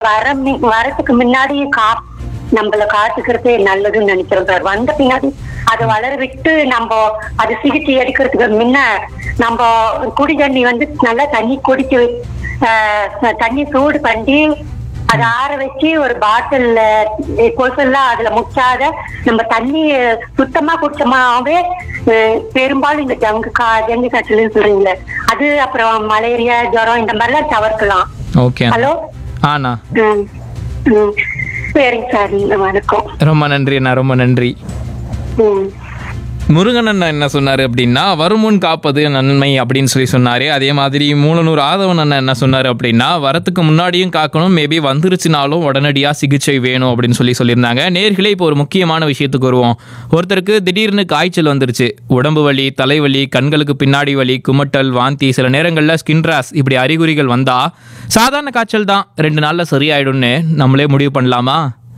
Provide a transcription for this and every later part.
வர மி- வரதுக்கு முன்னாடி கா நம்மள காத்துக்கிறது நல்லதுன்னு நினைக்கிறோம் சார் வந்த பின்னாடி அதை வளர விட்டு நம்ம அது சிகிச்சை எடுக்கிறதுக்கு முன்ன நம்ம குடி தண்ணி வந்து நல்லா தண்ணி குடிச்சு ஆஹ், தண்ணி சூடு பண்ணி அதை ஆற வச்சு ஒரு பாட்டில்ல கொசுலாம் அதுல முச்சாத நம்ம தண்ணி சுத்தமா குடிச்சோமாவே அஹ், பெரும்பாலும் இந்த ஜங்கு கா ஜங்கு காய்ச்சல் சொல்றீங்களே அது அப்புறம் மலேரியா ஜுரம் இந்த மாதிரிலாம் தவிர்க்கலாம் ஓகே ஹலோ ஆண்ணா ம் ம் சரிங்க சார் வணக்கம் ரொம்ப நன்றி அண்ணா ரொம்ப நன்றி ம் முருகன் அண்ணா என்ன சொன்னார் அப்படின்னா வருமுன் காப்பது நன்மை அப்படின்னு சொல்லி சொன்னார் அதே மாதிரி மூலனூர் ஆதவன் அண்ணா என்ன சொன்னார் அப்படின்னா வரத்துக்கு முன்னாடியும் காக்கணும் மேபி வந்துருச்சுனாலும் உடனடியாக சிகிச்சை வேணும் அப்படின்னு சொல்லி சொல்லியிருந்தாங்க நேர்களே இப்போ ஒரு முக்கியமான விஷயத்துக்கு வருவோம் ஒருத்தருக்கு திடீர்னு காய்ச்சல் வந்துருச்சு உடம்பு வலி தலைவலி கண்களுக்கு பின்னாடி வலி குமட்டல் வாந்தி சில நேரங்களில் ஸ்கின் ராஸ் இப்படி அறிகுறிகள் வந்தால் சாதாரண காய்ச்சல் தான் ரெண்டு நாளில் சரியாயிடும்னு நம்மளே முடிவு பண்ணலாமா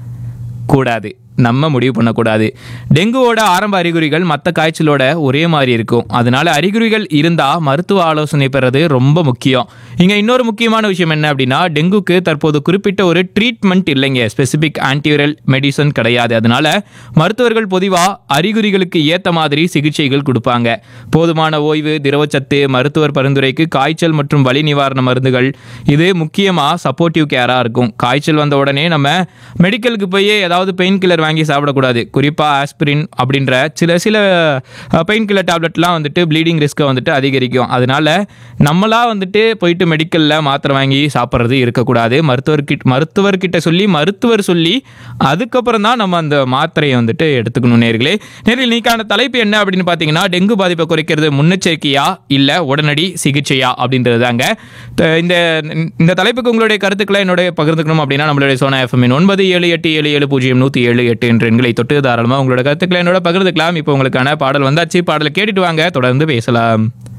கூடாது நம்ம முடிவு பண்ணக்கூடாது டெங்குவோட ஆரம்ப அறிகுறிகள் மற்ற காய்ச்சலோட ஒரே மாதிரி இருக்கும் அதனால அறிகுறிகள் இருந்தால் மருத்துவ ஆலோசனை பெறது ரொம்ப முக்கியம் இங்கே இன்னொரு முக்கியமான விஷயம் என்ன அப்படின்னா டெங்குக்கு தற்போது குறிப்பிட்ட ஒரு ட்ரீட்மெண்ட் இல்லைங்க ஸ்பெசிபிக் ஆன்டிவைரல் மெடிசன் கிடையாது அதனால மருத்துவர்கள் பொதுவாக அறிகுறிகளுக்கு ஏற்ற மாதிரி சிகிச்சைகள் கொடுப்பாங்க போதுமான ஓய்வு திரவச்சத்து மருத்துவர் பரிந்துரைக்கு காய்ச்சல் மற்றும் வலி நிவாரண மருந்துகள் இது முக்கியமாக சப்போர்ட்டிவ் கேராக இருக்கும் காய்ச்சல் வந்த உடனே நம்ம மெடிக்கலுக்கு போய் ஏதாவது பெயின் கில்லர் வாங்கி சாப்பிடக்கூடாது குறிப்பாக ஆஸ்பிரின் அப்படின்ற சில சில பெயின் கில்லர் டேப்லெட்லாம் வந்துட்டு ப்ளீடிங் ரிஸ்க்கை வந்துட்டு அதிகரிக்கும் அதனால நம்மளா வந்துட்டு போயிட்டு மெடிக்கலில் மாத்திரை வாங்கி சாப்பிட்றது இருக்கக்கூடாது மருத்துவர்கிட்ட மருத்துவர்கிட்ட சொல்லி மருத்துவர் சொல்லி அதுக்கப்புறம் தான் நம்ம அந்த மாத்திரையை வந்துட்டு எடுத்துக்கணும் நேர்களே நேரில் நீக்கான தலைப்பு என்ன அப்படின்னு பார்த்தீங்கன்னா டெங்கு பாதிப்பை குறைக்கிறது முன்னெச்சரிக்கையா இல்லை உடனடி சிகிச்சையா அப்படின்றது தாங்க த- இந்த இந்த தலைப்புக்கு உங்களுடைய கருத்துக்களை என்னுடைய பகிர்ந்துக்கணும் அப்படின்னா நம்மளுடைய சோனா எஃப்எம் ஒன்பது ஏழு எட்டு ஏழு ஏழு பூஜ்ஜியம் நூற்றி ஏழு எட்டு என்ற எண்களை தொட்டு தாராளமாக உங்களோட கருத்துக்களை என்னோட பகிர்ந்துக்கலாம் இப்போ உங்களுக்கான பாடல் வந்தாச்சு பாடலை கேட்டுட்டு வாங்க தொடர்ந்து பேசலாம்